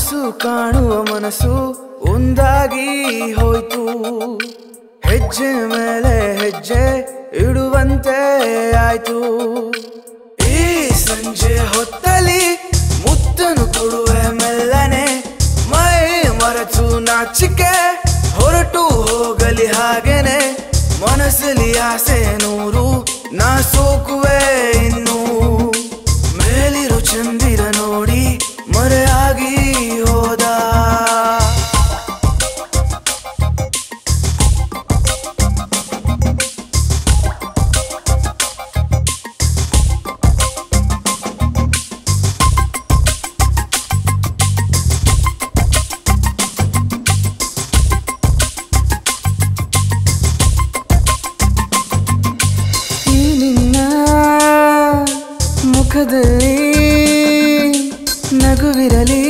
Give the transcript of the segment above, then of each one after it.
ಕನಸು ಕಾಣುವ ಮನಸ್ಸು ಒಂದಾಗಿ ಹೋಯ್ತು ಹೆಜ್ಜೆ ಮೇಲೆ ಹೆಜ್ಜೆ ಇಡುವಂತೆ ಆಯ್ತು ಈ ಸಂಜೆ ಹೊತ್ತಲಿ ಮುತ್ತನು ಕೊಡುವೆ ಮೆಲ್ಲನೆ ಮೈ ಮರೆತು ನಾಚಿಕೆ ಹೊರಟು ಹೋಗಲಿ ಹಾಗೇನೆ ಮನಸ್ಸಲ್ಲಿ ಆಸೆ ನೂರು ನಾ ಸೋಕುವೆ ಇನ್ನು ಮೇಲಿರು ಚಂದಿರ ನೋಡಿ ಮರೆಯಾಗಿ ಹೋದ ಈ ನಿನ್ನ ಮುಖದಲ್ಲಿ ನಗುವಿರಲಿ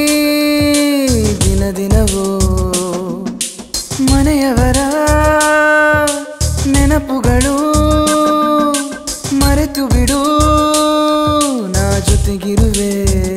ದಿನ ದಿನವೂ ಮನೆಯವರ ನೆನಪುಗಳು ಮರೆತು ಬಿಡು ನಾ ಜೊತೆಗಿರುವೆ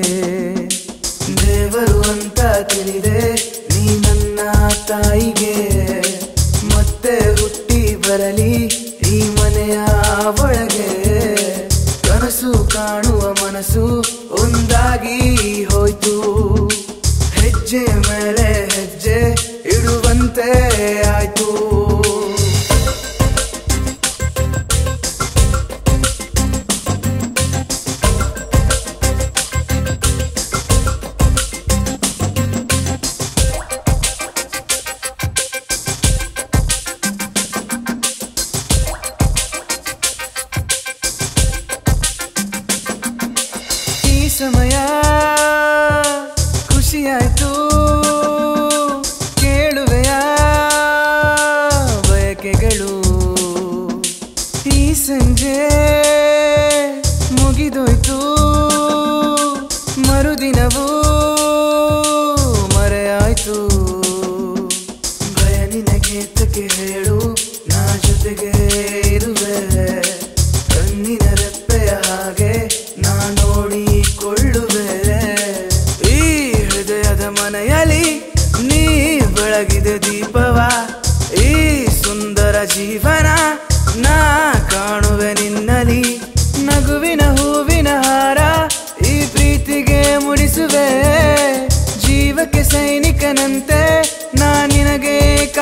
ದೇವರು ಅಂತ ತಿಳಿದೆ ನೀ ನನ್ನ ತಾಯಿಗೆ ಮತ್ತೆ ಹುಟ್ಟಿ ಬರಲಿ ಈ ಮನೆಯ ಒಳಗೆ ಕನಸು ಕಾಣುವ ಮನಸ್ಸು ಒಂದಾಗಿ ಹೋಯ್ತು ಹೆಜ್ಜೆ ಮೇಲೆ ಹೆಜ್ಜೆ ಇಡುವಂತೆ ಆಯ್ತು ಈ ಸಮಯ ಖುಷಿಯಾಯ್ತು ಕೇಳುವೆಯ ಬಯಕೆಗಳು ಈ ಸಂಜೆ ಮುಗಿದೋಯ್ತು ಮರುದಿನವೂ ಮರೆಯಾಯ್ತು ಭಯ ನಿನಗೆ ತಕ್ಕೆ ಹೇಳು ನಾ ಜೊತೆಗೆ ಇರುವೆ ಕಣ್ಣಿನ ರೆಪ್ಪೆಯ ಹಾಗೆ ನಾ ನೋಡಿಕೊಳ್ಳುವೆ ಈ ಹೃದಯದ ಮನೆಯಲ್ಲಿ ನೀ ಬೆಳಗಿದೆ ದೀಪವ ಈ ಸುಂದರ ಜೀವನ ನಾ ಕಾಣುವೆ ನಿನ್ನಲಿ ನಗುವಿನ ಹೂವಿನ ಹಾರ ಈ ಪ್ರೀತಿಗೆ ಮುಡಿಸುವೆ ಜೀವಕ್ಕೆ ಸೈನಿಕನಂತೆ ನಾ ನಿನಗೆ